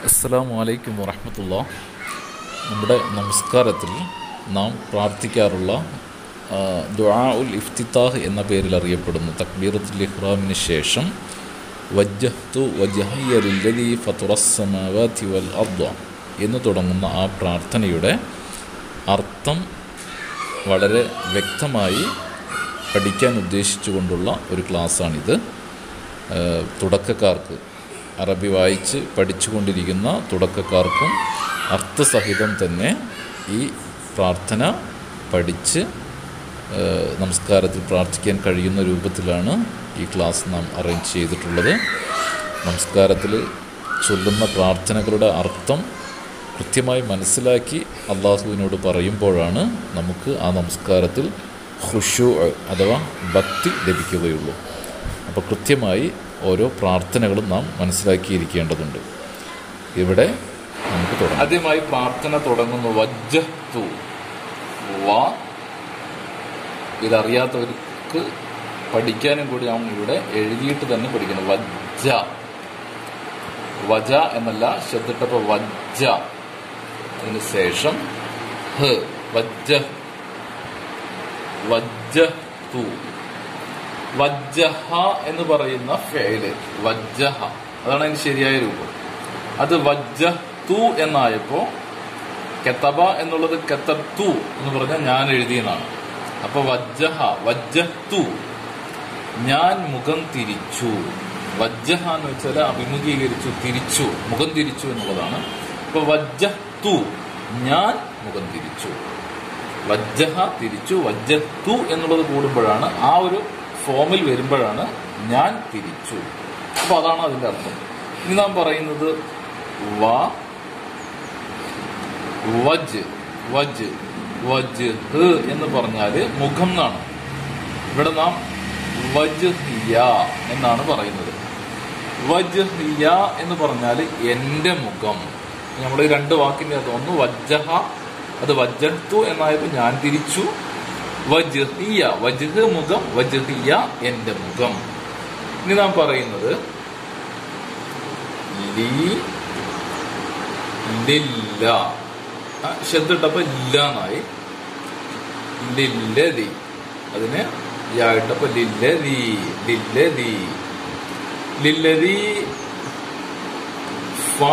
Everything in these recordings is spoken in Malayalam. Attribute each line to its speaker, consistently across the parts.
Speaker 1: അസ്സാം വലൈക്കും വറഹമത്തുള്ള നമ്മുടെ നമസ്കാരത്തിൽ നാം പ്രാർത്ഥിക്കാറുള്ള ആ, ദുആ ഉൽ ഇഫ്തിത്താഹ് എന്ന പേരിൽ അറിയപ്പെടുന്നു തക്ബീറത്തുൽ ഇഹ്റാമിന് ശേഷം വജ്ജഹ്തു വജഹയ്യ ലില്ലദീ ഫത്തുറസ്സമാവാതി വൽ അർദ എന്ന് തുടങ്ങുന്ന ആ പ്രാർത്ഥനയുടെ അർത്ഥം വളരെ വ്യക്തമായി പഠിക്കാൻ ഉദ്ദേശിച്ചുകൊണ്ടുള്ള ഒരു ക്ലാസ്സാണിത് ഏഹ് തുടക്കക്കാർക്ക് അറബി വായിച്ച് പഠിച്ചുകൊണ്ടിരിക്കുന്ന തുടക്കക്കാർക്കും അർത്ഥസഹിതം തന്നെ ഈ പ്രാർത്ഥന പഠിച്ച് ഏഹ് നമസ്കാരത്തിൽ പ്രാർത്ഥിക്കാൻ കഴിയുന്ന രൂപത്തിലാണ് ഈ ക്ലാസ് നാം അറേഞ്ച് ചെയ്തിട്ടുള്ളത് നമസ്കാരത്തിൽ ചൊല്ലുന്ന പ്രാർത്ഥനകളുടെ അർത്ഥം കൃത്യമായി മനസ്സിലാക്കി അള്ളാഹുവിനോട് പറയുമ്പോഴാണ് നമുക്ക് ആ നമസ്കാരത്തിൽ ഖുഷു അഥവാ ഭക്തി ലഭിക്കുകയുള്ളൂ അപ്പോൾ കൃത്യമായി ഓരോ പ്രാർത്ഥനകളും നാം മനസ്സിലാക്കിയിരിക്കേണ്ടതുണ്ട് ഇവിടെ നമുക്ക് തുടങ്ങാം ആദ്യമായി പ്രാർത്ഥന തുടങ്ങുന്നു വജ്ജത്തു വ ഇതറിയാത്തവർക്ക് പഠിക്കാനും കൂടി നാം ഇവിടെ എഴുതിയിട്ട് തന്നെ പഠിക്കണം വജ്ജ വജ എന്നല്ല ശ്രദ്ധിട്ടപ്പോ വജ്ജ അതിന് ശേഷം ഹ് വജ്ജ വജ്ജത്തു വജ്ജഹ എന്ന് പറയുന്ന ഫേല് വജ്ജഹ അതാണ് അതിന്റെ ശരിയായ രൂപം അത് വജ്ജത്തു എന്നായപ്പോ കെത്തബ എന്നുള്ളത് കെത്തത്തു എന്ന് പറഞ്ഞാൽ ഞാൻ എഴുതിയെന്നാണ് അപ്പൊ വജ്ജഹ വജ്ജത്തു ഞാൻ മുഖം തിരിച്ചു വജ്ജഹ എന്ന് വെച്ചാൽ അഭിമുഖീകരിച്ചു തിരിച്ചു മുഖം തിരിച്ചു എന്നുള്ളതാണ് അപ്പൊ വജ്ജത്തു ഞാൻ മുഖം തിരിച്ചു വജ്ജഹ തിരിച്ചു വജ്ജത്തു എന്നുള്ളത് കൂടുമ്പോഴാണ് ആ ഒരു ഫോമിൽ വരുമ്പോഴാണ് ഞാൻ തിരിച്ചു അപ്പൊ അതാണ് അതിന്റെ അർത്ഥം ഇനി നാം പറയുന്നത് വ വജ് വജ് വജ് ഹ് എന്ന് പറഞ്ഞാല് മുഖം എന്നാണ് ഇവിടെ നാം വജ് ഹിയ എന്നാണ് പറയുന്നത് വജ് ഹിയ എന്ന് പറഞ്ഞാൽ എന്റെ മുഖം നമ്മൾ ഈ രണ്ട് വാക്കിന്റെ അത് ഒന്ന് വജ്ജഹ അത് വജ്ജത്തു എന്നായപ്പോൾ ഞാൻ തിരിച്ചു വജ്ഹിയ വജ്ഹ് മുഖം വജ്ഹിയ എന്റെ മുഖം ഇനി നാം പറയുന്നത് ലീ ലില്ല ആ, ശബ്ദിട്ടപ്പോ ഇല്ല എന്നായി ലില്ലതി അതിന് യായിട്ടപ്പോ ലില്ലതി ലില്ലതി ലില്ലതി ഫ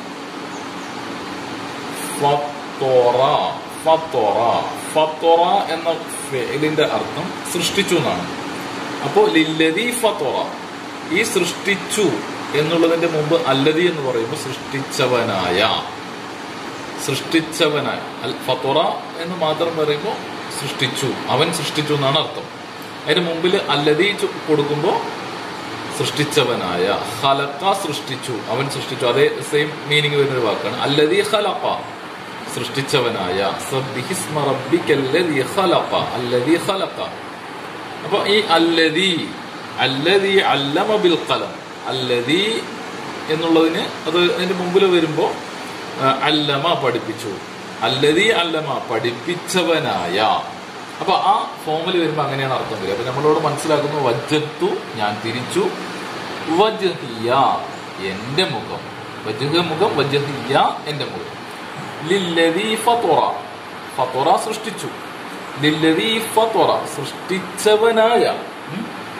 Speaker 1: ഫത്തോറ ഫത്തോറ ഫത്തോറ എന്ന ഫെയിലിന്റെ അർത്ഥം സൃഷ്ടിച്ചു എന്നാണ് അപ്പോ ലില്ലതി ഫത്തോറ ഈ സൃഷ്ടിച്ചു എന്നുള്ളതിന്റെ മുമ്പ് അല്ലതി എന്ന് പറയുമ്പോൾ സൃഷ്ടിച്ചവനായ സൃഷ്ടിച്ചവനായ അൽ ഫത്തോറ എന്ന് മാത്രം പറയുമ്പോൾ സൃഷ്ടിച്ചു അവൻ സൃഷ്ടിച്ചു എന്നാണ് അർത്ഥം അതിന് മുമ്പിൽ അല്ലതി ചു- കൊടുക്കുമ്പോൾ സൃഷ്ടിച്ചവനായ ഹലക്ക സൃഷ്ടിച്ചു അവൻ സൃഷ്ടിച്ചു അതേ സെയിം മീനിങ് വരുന്ന ഒരു വാക്കാണ് അല്ലതി ഹലക്ക സൃഷ്ടിച്ചവനായ സബ്ബിഹിസ്മ റബ്ബിക്കല്ലദീ ഖലഖ അല്ലദീ ഖലഖ അപ്പൊ ഈ അല്ലദീ അല്ലദീ അല്ലമ ബിൽ ഖലം അല്ലദീ എന്നുള്ളതിന് അത് അതിന്റെ മുമ്പിൽ വരുമ്പോ ആ, അല്ലമ പഠിപ്പിച്ചു അല്ലദീ അല്ലമ പഠിപ്പിച്ചവനായ അപ്പൊ ആ ഫോമിൽ വരുമ്പോ അങ്ങനെയാണ് അർത്ഥം വരിക അപ്പൊ നമ്മളോട് മനസ്സിലാക്കുന്നു വജ്ജത്തു ഞാൻ തിരിച്ചു വജ്ഹിയ എന്റെ മുഖം വജ്ഹ മുഖം വജ്ഹിയ എന്റെ മുഖം ലില്ലദീ ഫത്വറ ഫത്വറ സൃഷ്ടിച്ചു ലില്ലദീ ഫത്വറ സൃഷ്ടിച്ചവനായ ഉം.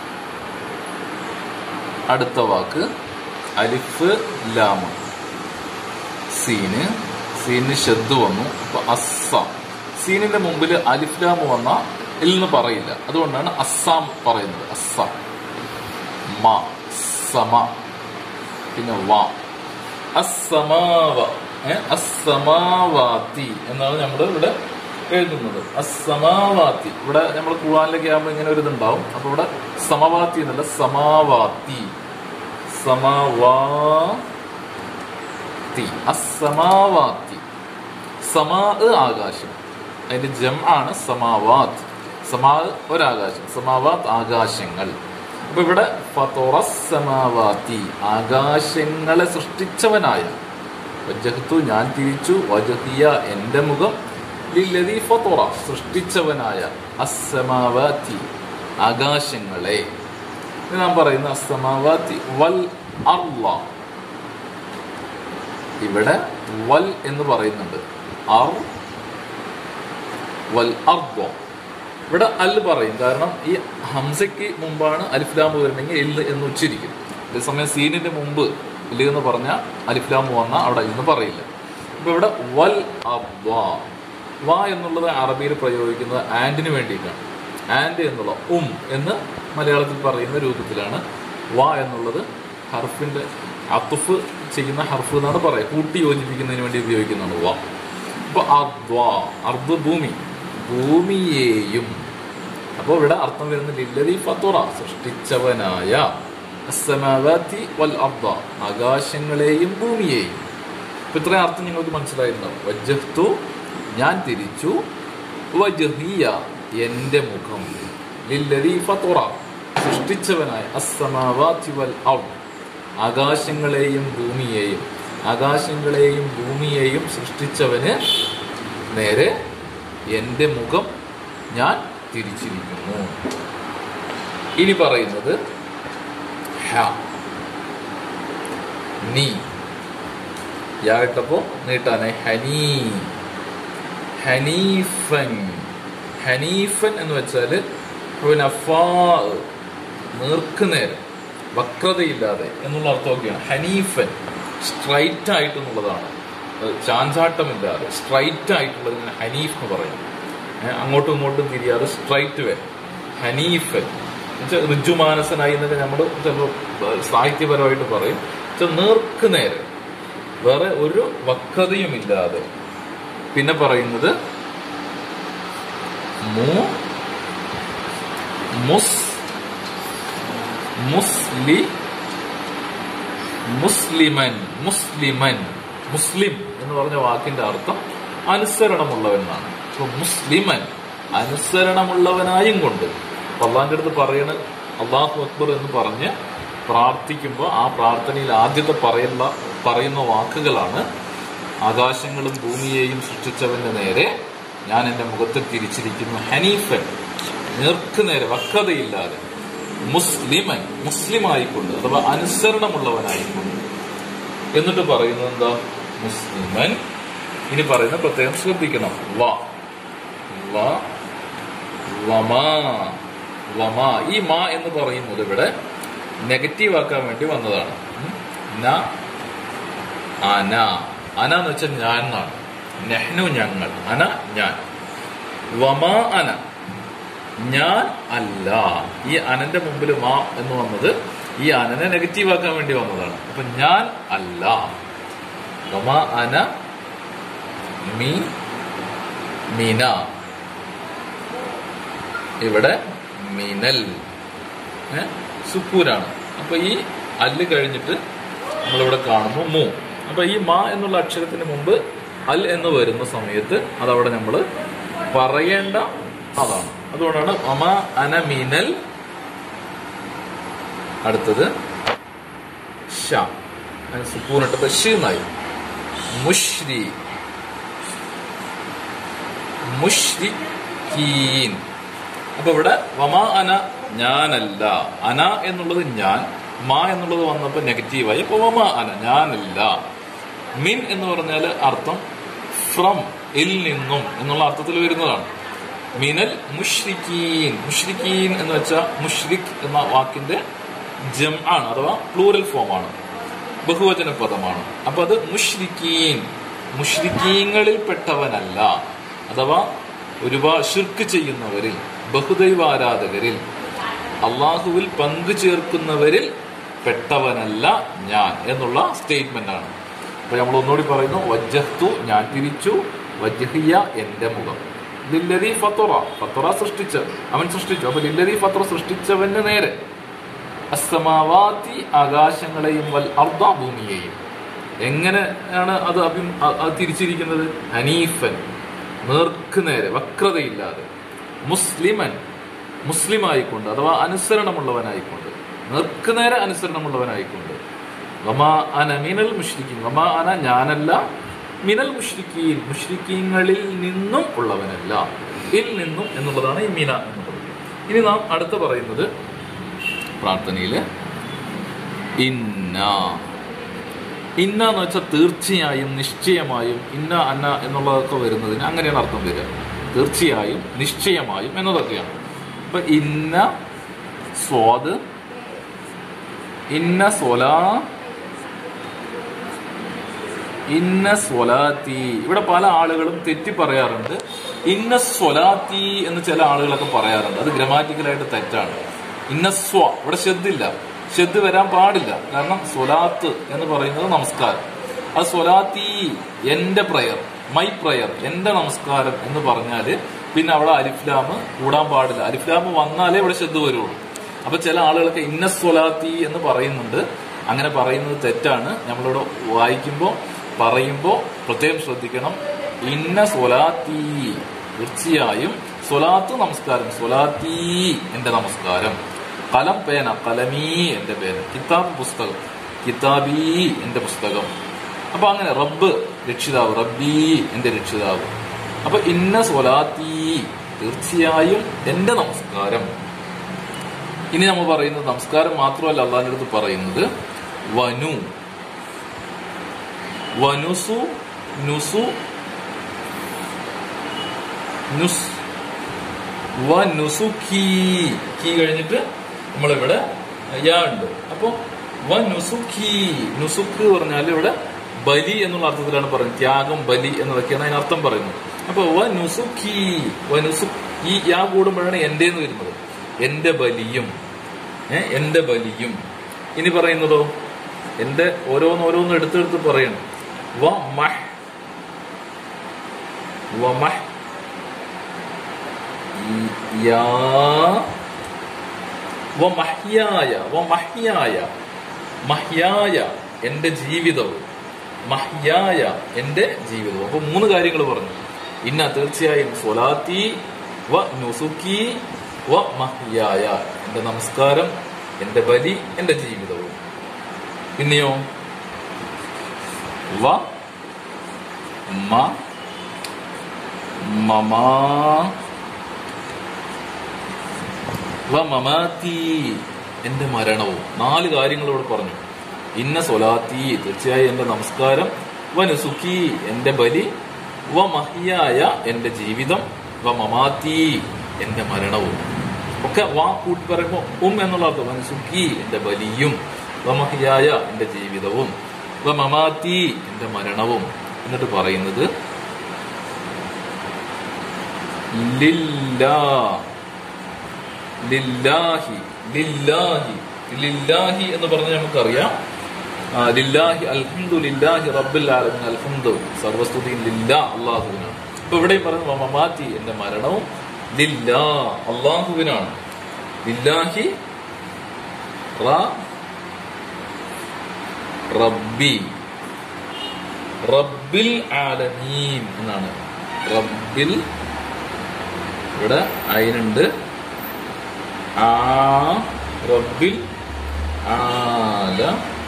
Speaker 1: അടുത്ത വാക്ക് അലിഫ് ലാമ് സീന് സീന് ഷദ് വന്നു അപ്പൊ അസ്സ സീനിന്റെ മുമ്പിൽ അലിഫ് ലാം വന്ന എന്ന് പറയില്ല അതുകൊണ്ടാണ് അസ്സാം പറയുന്നത് അസ്സാം മ സമ പിന്നെ വ അസ്സമാവ ഏ, അസ്സമാവാത്തി എന്നാണ് നമ്മൾ ഇവിടെ എഴുതുന്നത് അസ്സമാവാത്തി ഇവിടെ നമ്മൾ ഖുർആനിലൊക്കെ ആകുമ്പോൾ ഇങ്ങനെ ഒരു ഇതുണ്ടാവും അപ്പൊ ഇവിടെ സമവാത്തി എന്നല്ല സമാവാത്തി സമാവാത്തി അസ്സമാവാത്തി സമാ ആകാശം അതിന്റെ ജം ആണ് സമാവാത്ത് സമാ ഒരാകാശം സമാവാത്ത് ആകാശങ്ങൾ അപ്പൊ ഇവിടെ ഫത്തോറസമാവാത്തി ആകാശങ്ങളെ സൃഷ്ടിച്ചവനായ വജഹത്തു ഞാൻ തിരിച്ചു വജഹിയ എന്റെ മുഖം ലില്ലദീ ഫത്തോറ സൃഷ്ടിച്ചവനായ അസ്സമാവാത്തി ആകാശങ്ങളെ ഇത് നാം പറയുന്ന അസ്സമാവാത്തി വൽ അർള ഇവിടെ വൽ എന്ന് പറയുന്നുണ്ട് അർ വൽ അർദോ ഇവിടെ അൽ പറയും കാരണം ഈ ഹംസയ്ക്ക് മുമ്പാണ് അലിഫ്ലാമ് വരുന്നെങ്കിൽ എൽ എന്ന് ഉച്ചരിക്കും അതേസമയം സീനിന്റെ മുമ്പ് ഇല്ല എന്ന് പറഞ്ഞാൽ അലിഫ്ലാമ് വന്നാൽ അവിടെ എന്ന് പറയില്ല അപ്പൊ ഇവിടെ വൽ അബ്വാ വ എന്നുള്ളത് അറബിയിൽ പ്രയോഗിക്കുന്നത് ആൻഡിന് വേണ്ടിയിട്ടാണ് ആൻഡ് എന്നുള്ള ഉം എന്ന് മലയാളത്തിൽ പറയുന്ന രൂപത്തിലാണ് വ എന്നുള്ളത് ഹർഫിന്റെ അത്തുഫ് ചെയ്യുന്ന ഹർഫ് എന്നാണ് പറയുക കൂട്ടി യോജിപ്പിക്കുന്നതിന് വേണ്ടി ഉപയോഗിക്കുന്നതാണ് വ അപ്പൊ അദ്വാ അർദ്ധ ഭൂമി ഭൂമിയെയും അപ്പോൾ ഇവിടെ അർത്ഥം വരുന്നത് ലില്ലതി ഫത്തുറ സൃഷ്ടിച്ചവനായ അസ്സമാവാതി വൽ അർദ ആകാശങ്ങളെയും ഭൂമിയെയും ഇപ്പൊ ഇത്രയും അർത്ഥം നിങ്ങൾക്ക് മനസ്സിലായിട്ടുണ്ടാവും വജ്ജഹ്തു ഞാൻ തിരിച്ചു വജഹിയ എന്റെ മുഖം ലില്ലതി ഫത്തുറ സൃഷ്ടിച്ചവനായ അസ്സമാവാതി വൽ അർദ് ആകാശങ്ങളെയും ഭൂമിയെയും ആകാശങ്ങളെയും ഭൂമിയെയും സൃഷ്ടിച്ചവന് നേരെ എൻ്റെ മുഖം ഞാൻ തിരിച്ചിരിക്കുന്നു ഇനി പറയുന്നത് ഹ നീ യാട്ടപ്പോ നീട്ടാനെ ഹനീ ഹനീഫൻ ഹനീഫൻ എന്ന് വെച്ചാല് ഹുനഫാ, നേർക്കുനേരം വക്രതയില്ലാതെ എന്നുള്ള അർത്ഥമൊക്കെയാണ് ഹനീഫൻ സ്ട്രൈറ്റ് ആയിട്ട് എന്നുള്ളതാണ് അത് ചാഞ്ചാട്ടമില്ലാതെ സ്ട്രൈറ്റ് ആയിട്ടുള്ളത് ഇങ്ങനെ ഹനീഫ് എന്ന് പറയും ഏ, അങ്ങോട്ടും ഇങ്ങോട്ടും തിരിയാതെ സ്ട്രൈറ്റ് വേ ഹനീഫൻ എന്നുവെച്ചാൽ ഋജുമാനസനായി എന്നൊക്കെ നമ്മൾ ചിലപ്പോൾ സാഹിത്യപരമായിട്ട് പറയും വെച്ചാൽ നേർക്ക് നേരെ വേറെ ഒരു വക്രതയും ഇല്ലാതെ പിന്നെ പറയുന്നത് മു മുസ് മുസ്ലി മുസ്ലിമൻ മുസ്ലിമൻ മുസ്ലിം എന്ന് പറഞ്ഞ വാക്കിന്റെ അർത്ഥം അനുസരണമുള്ളവൻ എന്നാണ് അപ്പൊ മുസ്ലിമൻ അനുസരണമുള്ളവനായും കൊണ്ട് അള്ളാന്റെ അടുത്ത് പറയണ അള്ളാഹു അക്ബർ എന്ന് പറഞ്ഞ് പ്രാർത്ഥിക്കുമ്പോൾ ആ പ്രാർത്ഥനയിൽ ആദ്യത്തെ പറയുന്ന പറയുന്ന വാക്കുകളാണ് ആകാശങ്ങളും ഭൂമിയെയും സൃഷ്ടിച്ചവന്റെ നേരെ ഞാൻ എൻ്റെ മുഖത്ത് തിരിച്ചിരിക്കുന്നു ഹനീഫൻ നേർക്കുനേരെ വക്രതയില്ലാതെ മുസ്ലിമൻ മുസ്ലിമായിക്കൊണ്ട് അഥവാ അനുസരണമുള്ളവനായിക്കൊണ്ട് എന്നിട്ട് പറയുന്നത് എന്താ മുസ്ലിമൻ ഇനി പറയുന്ന പ്രത്യേകം ശ്രദ്ധിക്കണം വ വ വമാ വമാ ഈ മാ എന്ന് പറയുന്നത് ഇവിടെ നെഗറ്റീവ് ആക്കാൻ വേണ്ടി വന്നതാണ് ഉം. ന അന അന എന്ന് വെച്ചാൽ ഞാൻ എന്നാണ് നെഹ്നു ഞങ്ങൾ അന ഞാൻ വമാ അന ഞാൻ അല്ല ഈ അനന്റെ മുമ്പിൽ മാ എന്ന് വന്നത് ഈ അനനെ നെഗറ്റീവ് ആക്കാൻ വേണ്ടി വന്നതാണ് അപ്പൊ ഞാൻ അല്ല വമാ അന മീ മിന ഇവിടെ മിനൽ ഏ? സുക്കൂനാണ് അപ്പൊ ഈ അല്ല് കഴിഞ്ഞിട്ട് നമ്മളിവിടെ കാണുമ്പോൾ മൂ അപ്പൊ ഈ മാ എന്നുള്ള അക്ഷരത്തിന് മുമ്പ് അൽ എന്ന് വരുന്ന സമയത്ത് അതവിടെ നമ്മൾ പറയേണ്ട അതാണ് അതുകൊണ്ടാണ് അമ അന മിനൽ അടുത്തത് ഷ അതിന് സുക്കൂനിട്ടത് ഷീന്നായി മുഷ്രി മുഷ്രിക്കീൻ അപ്പൊ ഇവിടെ വമാ അന ഞാനല്ല അന എന്നുള്ളത് ഞാൻ മാ എന്നുള്ളത് വന്നപ്പോ നെഗറ്റീവായി അപ്പൊ വമാ അന ഞാനല്ല മിൻ എന്ന് പറഞ്ഞാൽ അർത്ഥം ഫ്രം ഇൽ നിന്നും എന്നുള്ള അർത്ഥത്തിൽ വരുന്നതാണ് മിനൽ മുഷ്രിക്കീൻ മുഷ്രിക്കീൻ എന്ന് വെച്ചാൽ മുഷ്രിഖ് എന്ന വാക്കിന്റെ ജം ആണ് അഥവാ പ്ലൂറൽ ഫോം ആണ് ബഹുവചന പദമാണ് അപ്പൊ അത് മുഷ്രിക്കീൻ മുഷ്രിക്കീങ്ങളിൽ പെട്ടവനല്ല അഥവാ ഒരുപാട് ഷിർക്ക് ചെയ്യുന്നവരിൽ ബഹുദൈവാരാധകരിൽ അള്ളാഹുവിൽ പങ്കു ചേർക്കുന്നവരിൽ പെട്ടവനല്ല ഞാൻ എന്നുള്ള സ്റ്റേറ്റ്മെന്റ് ആണ് അപ്പൊ നമ്മൾ ഒന്നുകൂടി പറയുന്നു വജ്ജഹ്തു ഞാൻ തിരിച്ചു വജ്ഹിയ എന്റെ മുഖം ലില്ലതി ഫത്തുറ ഫത്തുറ സൃഷ്ടിച്ച അവൻ സൃഷ്ടിച്ചു അപ്പൊ ലില്ലതി ഫത്തുറ സൃഷ്ടിച്ചവന്റെ നേരെ അസ്സമാവാത്തി ആകാശങ്ങളെയും വൽ അർദ്ധ ഭൂമിയെയും എങ്ങനെയാണ് അത് അഭി അ- അത് തിരിച്ചിരിക്കുന്നത് ഹനീഫൻ നേർക്ക് നേരെ വക്രതയില്ലാതെ മുസ്ലിമൻ മുസ്ലിമായിക്കൊണ്ട് അഥവാ അനുസരണമുള്ളവനായിക്കൊണ്ട് നേർക്ക് നേരെ അനുസരണമുള്ളവനായിക്കൊണ്ട് വമാ അന മിനൽ മുഷ്രിഖീൻ വമാ അന ഞാനല്ല മിനൽ മുഷ്രിഖീൻ മുഷ്രിഖീങ്ങളിൽ നിന്നും ഉള്ളവനല്ല ഇൽ നിന്നും എന്നുള്ളതാണ് ഈ മിന എന്നുള്ളത് ഇനി നാം അടുത്ത് പറയുന്നത് പ്രാർത്ഥനയില് ഇന്ന ഇന്ന എന്ന് വെച്ചാൽ തീർച്ചയായും നിശ്ചയമായും ഇന്ന അന്ന എന്നുള്ളതൊക്കെ വരുന്നതിന് അങ്ങനെയാണ് അർത്ഥം വരിക തീർച്ചയായും നിശ്ചയമായും എന്നതൊക്കെയാണ് അപ്പൊ ഇന്ന സ്വാദ് ഇന്ന സ്വലാ ഇന്ന സ്വലാത്തി ഇവിടെ പല ആളുകളും തെറ്റി പറയാറുണ്ട് ഇന്ന സ്വലാത്തി എന്ന് ചില ആളുകളൊക്കെ പറയാറുണ്ട് അത് ഗ്രമാറ്റിക്കലായിട്ട് തെറ്റാണ് ഇന്ന സ്വ ഇവിടെ ശബ്ദില്ല ശബ്ദ് വരാൻ പാടില്ല കാരണം സ്വലാത്ത് എന്ന് പറയുന്നത് നമസ്കാരം അത് സ്വലാത്തി എന്റെ പ്രയർ മൈ പ്രയർ എന്റെ നമസ്കാരം എന്ന് പറഞ്ഞാല് പിന്നെ അവിടെ അലിഫ്ലാം കൂടാൻ പാടില്ല അലിഫ്ലാം വന്നാലേ ഇവിടെ ശബ്ദ് വരുള്ളൂ അപ്പൊ ചില ആളുകളൊക്കെ ഇന്ന സ്വലാത്തി എന്ന് പറയുന്നുണ്ട് അങ്ങനെ പറയുന്നത് തെറ്റാണ് നമ്മളിവിടെ വായിക്കുമ്പോൾ പറയുമ്പോൾ പ്രത്യേകം ശ്രദ്ധിക്കണം ഇന്ന സ്വലാത്തി തീർച്ചയായും സ്വലാത്ത് നമസ്കാരം സ്വലാത്തി എന്റെ നമസ്കാരം കലം പേന കലമീ എന്റെ പേന കിതാബ് പുസ്തകം കിതാബി എന്റെ പുസ്തകം അപ്പൊ അങ്ങനെ റബ്ബ് രക്ഷിതാവ് റബ്ബി എന്റെ രക്ഷിതാവ് അപ്പൊ ഇന്ന സ്വലാത്തി തീർച്ചയായും എന്റെ നമസ്കാരം ഇനി നമ്മൾ പറയുന്നത് നമസ്കാരം മാത്രമല്ല അള്ളാഹിന്റെ അടുത്ത് പറയുന്നത് വനു വനുസു നുസു നുസ് വനുസുഖി കീ കഴിഞ്ഞിട്ട് നമ്മളിവിടെ യാ ഉണ്ട് അപ്പൊ വനുസുഖി നുസുഖ് പറഞ്ഞാൽ ഇവിടെ ബലി എന്നുള്ള അർത്ഥത്തിലാണ് പറയുന്നത് ത്യാഗം ബലി എന്നതൊക്കെയാണ് അതിനർത്ഥം പറയുന്നത് അപ്പൊ വനുസുഖി വനുസു ഈ യാ കൂടുമ്പോഴാണ് എന്റെ എന്ന് വരുന്നത് എന്റെ ബലിയും ഏ എന്റെ ബലിയും ഇനി പറയുന്നതോ എന്റെ ഓരോന്നോരോന്ന് എടുത്തെടുത്ത് പറയണം വ മഹ് വ മഹ് യാ വ മഹ്യായ വ മഹ്യായ മഹ്യായ എന്റെ ജീവിതവും മഹ്യായ എന്റെ ജീവിതവും അപ്പൊ മൂന്ന് കാര്യങ്ങൾ പറഞ്ഞു ഇന്ന തീർച്ചയായും സ്വലാത്തി വ നുസുക്കി വ മഹ്യായ എന്റെ നമസ്കാരം എന്റെ ബലി എന്റെ ജീവിതവും പിന്നെയോ വ മ മമാ വ മമാത്തി എന്റെ മരണവും നാല് കാര്യങ്ങൾ ഇവിടെ പറഞ്ഞു ഇന്ന സ്വലാത്തി തീർച്ചയായും എന്റെ നമസ്കാരം വ നുസുക്കി എന്റെ ബലി വ മഹിയായ എന്റെ ജീവിതം വ മമാത്തി എന്റെ മരണവും ഒക്കെ വാ കൂട്ടി പറയുമ്പോൾ ഉം എന്നുള്ള അർത്ഥം വ നുസുക്കി എന്റെ ബലിയും വ മഹിയായ എന്റെ ജീവിതവും വ മമാത്തി എന്റെ മരണവും എന്നിട്ട് പറയുന്നത് ലില്ലാ ലില്ലാഹി ലില്ലാഹി ലില്ലാഹി എന്ന് പറഞ്ഞാൽ നമുക്കറിയാം ആ, ലില്ലാഹി അൽഹംദു ലില്ലാഹി റബ്ബിൽ ആലമിൻ അൽഹംദു സർവസ്തുതിയും ലില്ലാ അള്ളാഹുവിനാണ് ഇപ്പൊ ഇവിടെയും പറയുന്നു മമാറ്റി എന്റെ മരണവും ലില്ലാ അള്ളാഹുവിനാണ് ലില്ലാഹി റ റബ്ബി റബ്ബിൽ ആലമീൻ എന്നാണ് റബ്ബിൽ ഇവിടെ അയിനുണ്ട് ആ റബ്ബിൽ ആല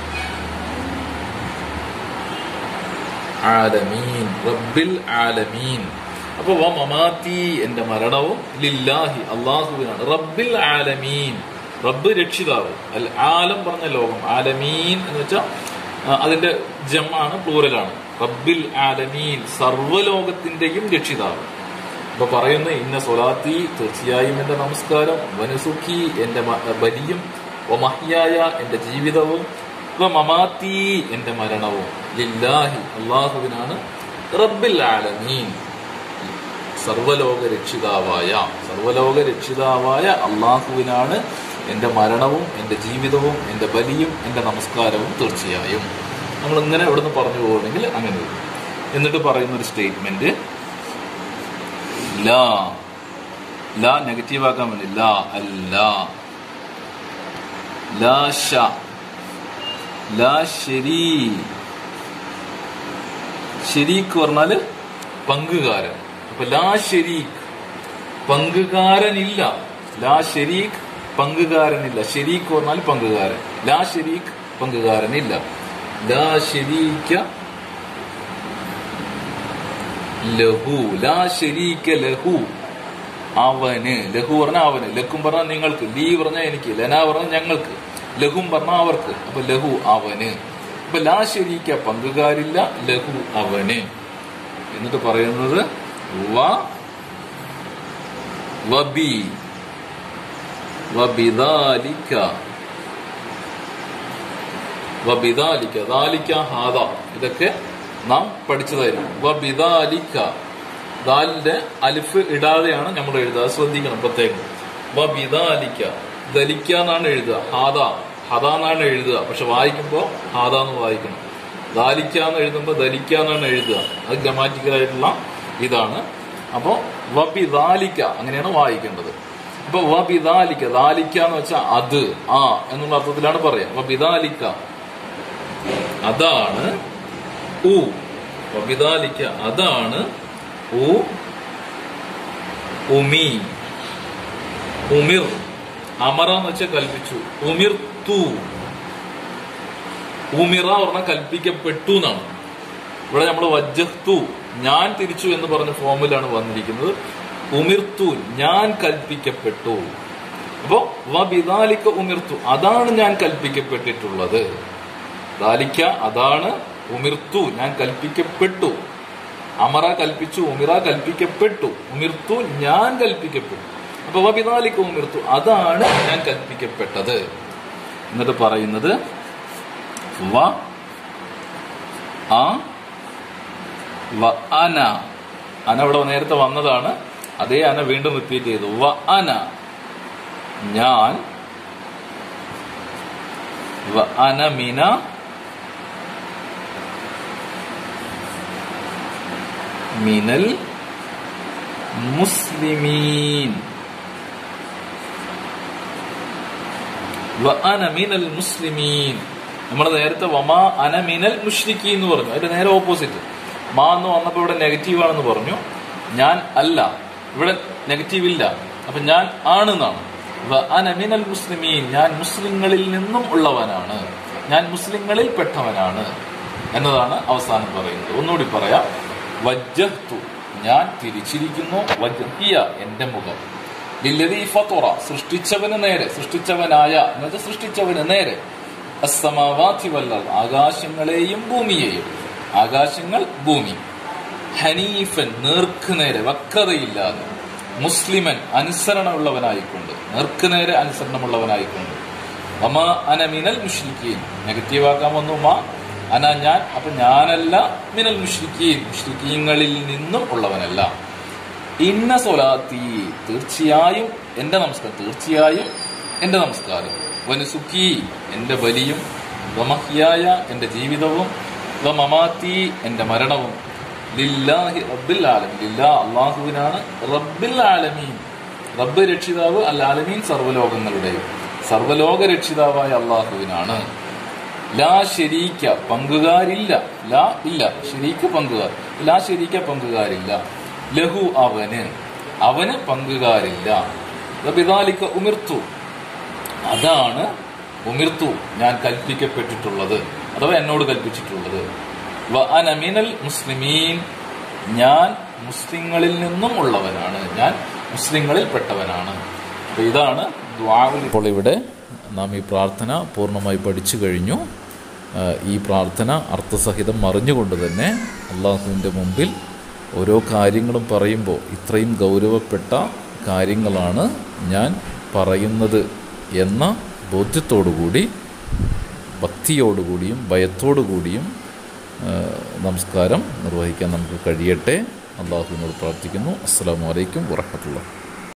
Speaker 1: ആലമീൻ റബ്ബിൽ ആലമീൻ അപ്പൊ വ മമാത്തി എന്റെ മരണവും ലില്ലാഹി അള്ളാഹുവിനാണ് റബ്ബിൽ ആലമീൻ റബ്ബ് രക്ഷിതാവ് അൽ ആലം പറഞ്ഞ ലോകം ആലമീൻ എന്ന് വെച്ചാൽ അതിന്റെ ജമാണ് പ്ലൂരലാണ് റബ്ബിൽ ആലമീൻ സർവ്വലോകത്തിന്റെയും രക്ഷിതാവ് അപ്പൊ പറയുന്നു ഇന്ന സൊലാത്തി തീർച്ചയായും എന്റെ നമസ്കാരം വനുസുഖി എന്റെ മ- ബലിയും വ മഹ്യായ എന്റെ ജീവിതവും വ മമാത്തി എന്റെ മരണവും ലില്ലാഹി അള്ളാഹുവിനാണ് റബ്ബിൽ ആലമീൻ സർവലോക രക്ഷിതാവായ സർവലോക രക്ഷിതാവായ അള്ളാഹുവിനാണ് എന്റെ മരണവും എന്റെ ജീവിതവും എന്റെ ബലിയും എന്റെ നമസ്കാരവും തീർച്ചയായും നമ്മൾ ഇങ്ങനെ ഇവിടുന്ന് പറഞ്ഞു പോകണമെങ്കിൽ അങ്ങനെ വരും. എന്നിട്ട് പറയുന്ന ഒരു സ്റ്റേറ്റ്മെന്റ് ലാ ലാ നെഗറ്റീവ് ആക്കാൻ വേണ്ടി ലാ അല്ല ലാ ഷ ലാ ശരി ശരീക്ക് പറഞ്ഞാല് പങ്കുകാരൻ അപ്പൊ ലാ ശരീക്ക് പങ്കുകാരനില്ല ലാ ശരീക്ക് പങ്കുകാരനില്ല ശരീക്ക് പറഞ്ഞാൽ പങ്കുകാരൻ ലാ ശരീക്ക് പങ്കുകാരനില്ല ലാ ശരീക്ക ലഹു ലാ ശരീക്ക ലഹു അവന് ലഹു പറഞ്ഞ അവന് ലഖും പറഞ്ഞ നിങ്ങൾക്ക് ലീ പറഞ്ഞ എനിക്ക് ലന പറഞ്ഞ ഞങ്ങൾക്ക് ലഹും പറഞ്ഞ അവർക്ക് അപ്പൊ ലഹു അവന് അപ്പൊ ലാ ശരീക്ക പങ്കുകാരില്ല ലഹു അവന് എന്നിട്ട് പറയുന്നത് വ വബി വബിദാലിക വബിദാലിക ദാലിക ഹാദ ഇതൊക്കെ നാം പഠിച്ചതായിരുന്നു വബിദാലിക ദാലിന്റെ അലിഫ് ഇടാതെയാണ് നമ്മൾ എഴുതുക അത് ശ്രദ്ധിക്കണം പ്രത്യേകം വബിദാലിക ദലിക്ക എന്നാണ് എഴുതുക ഹാദ ഹദ എന്നാണ് എഴുതുക പക്ഷെ വായിക്കുമ്പോൾ ഹാദ എന്ന് വായിക്കണം ദാലിക്ക എന്ന് എഴുതുമ്പോൾ ദലിക്ക എന്നാണ് എഴുതുക അത് ഗ്രമാറ്റിക്കൽ ആയിട്ടുള്ള ഇതാണ് അപ്പോ വബിദാലിക്ക അങ്ങനെയാണ് വായിക്കേണ്ടത് അപ്പൊ വബിദാലിക്ക ദാലിക്ക എന്ന് വെച്ചാൽ അത് ആ എന്നുള്ള അർത്ഥത്തിലാണ് പറയാ വബിദാലിക്ക അതാണ് ഉ വബിദാലിക്ക അതാണ് ഉ ഉമി ഉമിർ അമറ എന്ന് വെച്ചാൽ കൽപ്പിച്ചു ഉമിർ തു ഉമിറ പറഞ്ഞാൽ കൽപ്പിക്കപ്പെട്ടു എന്നാണ് ഇവിടെ നമ്മൾ വജ്ജത്തു ഞാൻ തിരിച്ചു എന്ന് പറഞ്ഞ ഫോമിലാണ് വന്നിരിക്കുന്നത് ഉമിർത്തു ഞാൻ കൽപ്പിക്കപ്പെട്ടു അപ്പോ വബിദാലിക്ക ഉമിർത്തു അതാണ് ഞാൻ കൽപ്പിക്കപ്പെട്ടിട്ടുള്ളത് ദാലിക്ക അതാണ് ഉമിർത്തു ഞാൻ കൽപ്പിക്കപ്പെട്ടു അമറ കൽപ്പിച്ചു ഉമിറ കൽപ്പിക്കപ്പെട്ടു ഉമിർത്തു ഞാൻ കൽപ്പിക്കപ്പെട്ടു അപ്പൊ വബിദാലിക്ക ഉമിർത്തു അതാണ് ഞാൻ കൽപ്പിക്കപ്പെട്ടത് എന്നിട്ട് പറയുന്നത് വ ആ വ അന അന ഇവിടെ നേരത്തെ വന്നതാണ് അതേ അന വീണ്ടും റിപ്പീറ്റ് ചെയ്തു വ അന ഞാൻ വ അന മിന മിനൽ മുസ്ലിമീൻ വ അന മിനൽ മുസ്ലിമീൻ നമ്മൾ നേരത്തെ വമാ അന മിനൽ മുഷ്രിഖി എന്ന് പറഞ്ഞു അതിന്റെ നേരെ ഓപ്പോസിറ്റ് മാ എന്ന് വന്നപ്പോൾ ഇവിടെ നെഗറ്റീവ് ആണെന്ന് പറഞ്ഞു ഞാൻ അല്ല ഇവിടെ നെഗറ്റീവ് ഇല്ല അപ്പൊ ഞാൻ ആണ് എന്നാണ് വ അന മിനൽ മുസ്ലിമീൻ ഞാൻ മുസ്ലിങ്ങളിൽ നിന്നും ഉള്ളവനാണ് ഞാൻ മുസ്ലിങ്ങളിൽ പെട്ടവനാണ് എന്നതാണ് അവസാനം പറയുന്നത് ഒന്നുകൂടി പറയാം വജ്ജഹ്തു ഞാൻ തിരിച്ചിരിക്കുന്നു വജ്ഹിയ എന്റെ മുഖം ലില്ലദീ ഫത്തുറ സൃഷ്ടിച്ചവന് നേരെ സൃഷ്ടിച്ചവനായ എന്നുവെച്ചാൽ സൃഷ്ടിച്ചവന് നേരെ അസ്സമാവാതി വല്ലൽ ആകാശങ്ങളെയും ഭൂമിയെയും ആകാശങ്ങൾ ഭൂമി ഹനീഫൻ നേർക്കുനേരെ വക്രതയില്ലാതെ മുസ്ലിമൻ അനുസരണമുള്ളവനായിക്കൊണ്ട് നേർക്കുനേരെ അനുസരണമുള്ളവനായിക്കൊണ്ട് വമ അന മിനൽ മുഷ്രിക്കീൻ നെഗറ്റീവ് ആക്കാൻ വന്നു മാ അന ഞാൻ അപ്പൊ ഞാനല്ല മിനൽ മുഷ്രിക്കീൻ മുഷ്രിക്കീങ്ങളിൽ നിന്നും ഉള്ളവനല്ല ഇന്ന സൊലാത്തി തീർച്ചയായും എന്റെ നമസ്കാരം തീർച്ചയായും എന്റെ നമസ്കാരം വനുസുഖി എന്റെ ബലിയും വമഹ്യായ എന്റെ ജീവിതവും വമമാത്തി എന്റെ മരണവും ലില്ലാഹി റബ്ബിൽ ആലമീൻ ലില്ലാ അള്ളാഹുവിനാണ് റബ്ബിൽ ആലമീൻ റബ്ബ് രക്ഷിതാവ് അൽ ആലമീൻ സർവ്വലോകങ്ങളുടെയും സർവ്വലോക രക്ഷിതാവായ അള്ളാഹുവിനാണ് ലാ ശരീക്ക പങ്കുകാരില്ല ലാ ഇല്ല ശരീക്ക പങ്കുകാർ ലാ ശരീക്ക പങ്കുകാരില്ല ലഹു അവന് അവന് പങ്കുകാരില്ല റബിദാലിക്ക ഉമിർത്തു അതാണ് ഉമിർത്തു ഞാൻ കൽപ്പിക്കപ്പെട്ടിട്ടുള്ളത് അഥവാ എന്നോട് കൽപ്പിച്ചിട്ടുള്ളത് വ അന മിനൽ മുസ്ലിമീൻ ഞാൻ മുസ്ലിങ്ങളിൽ നിന്നും ഉള്ളവനാണ് ഞാൻ മുസ്ലിങ്ങളിൽ പെട്ടവനാണ് അപ്പൊ ഇതാണ് ദ്വാവിൽ ഇപ്പോൾ ഇവിടെ നാം ഈ പ്രാർത്ഥന പൂർണ്ണമായി പഠിച്ചു കഴിഞ്ഞു ആ, ഈ പ്രാർത്ഥന അർത്ഥസഹിതം അറിഞ്ഞുകൊണ്ട് തന്നെ അള്ളാഹുവിൻ്റെ മുമ്പിൽ ഓരോ കാര്യങ്ങളും പറയുമ്പോൾ ഇത്രയും ഗൗരവപ്പെട്ട കാര്യങ്ങളാണ് ഞാൻ പറയുന്നത് എന്ന ബോധ്യത്തോടുകൂടി ഭക്തിയോടുകൂടിയും ഭയത്തോടുകൂടിയും ആ, നമസ്കാരം നിർവഹിക്കാൻ നമുക്ക് കഴിയട്ടെ അള്ളാഹുവിനോട് പ്രാർത്ഥിക്കുന്നു അസ്സാം വലൈക്കും വറഹമത്തുള്ള